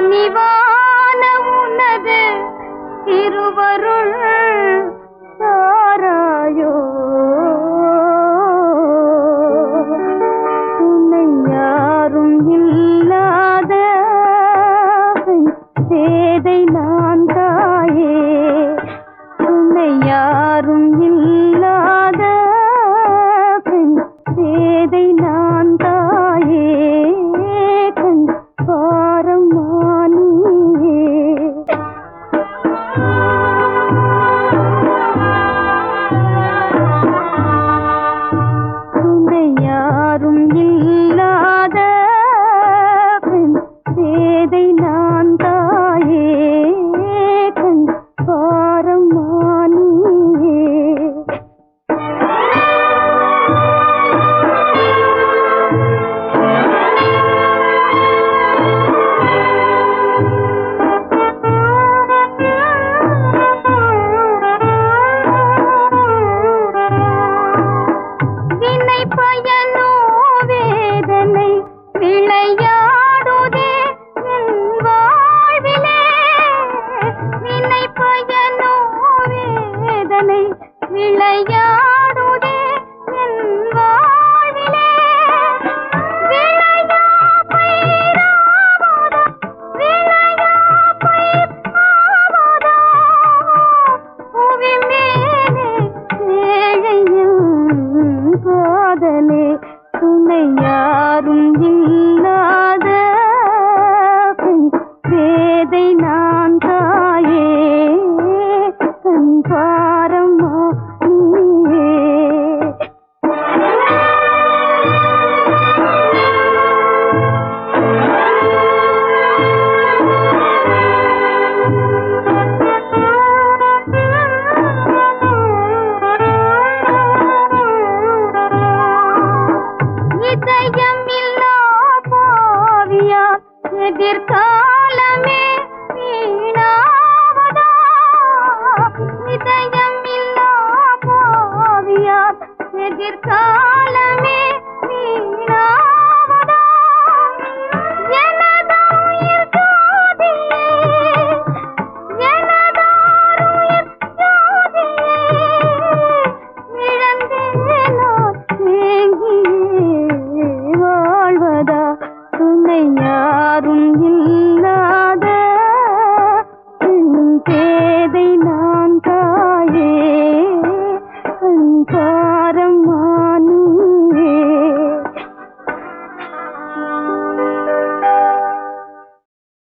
கனிவான உனது திருவருள் தாராயோ துணை யாரும் இல்லாத சேதை நான் தாயே துணை யாரும் இல்லாத சேதை நான் தாயே கண் பாரமானியே துணை யாரும் இல்லாத பெண் சேதை நான் தாயே கண் பாரமானியே வினை பயனோ வேதனை விளையாடுதே என் வாழ்விலே வினை பயனோ வேதனை விளையாடுதே என் வாழ்விலே விளையா பயிராவதா விளையா பயிராவதா புவி மேலே ஏழையின் காதலே துணை யாரும் இல்லாத பெண் வேதை நான் தாயே கண் பாரமா நீயே இதயமில்லா பாவியா எதிர்காலமே வீணாவதா இதயமில்லா பாவியா எதிர்காலமே வீணாவதா எனதுயிர் ஜோதியே எனதாருயிர் ஜோதியே இழந்தேனோ ஏங்கியே வாழ்வதா துணை யாரும் இல்லை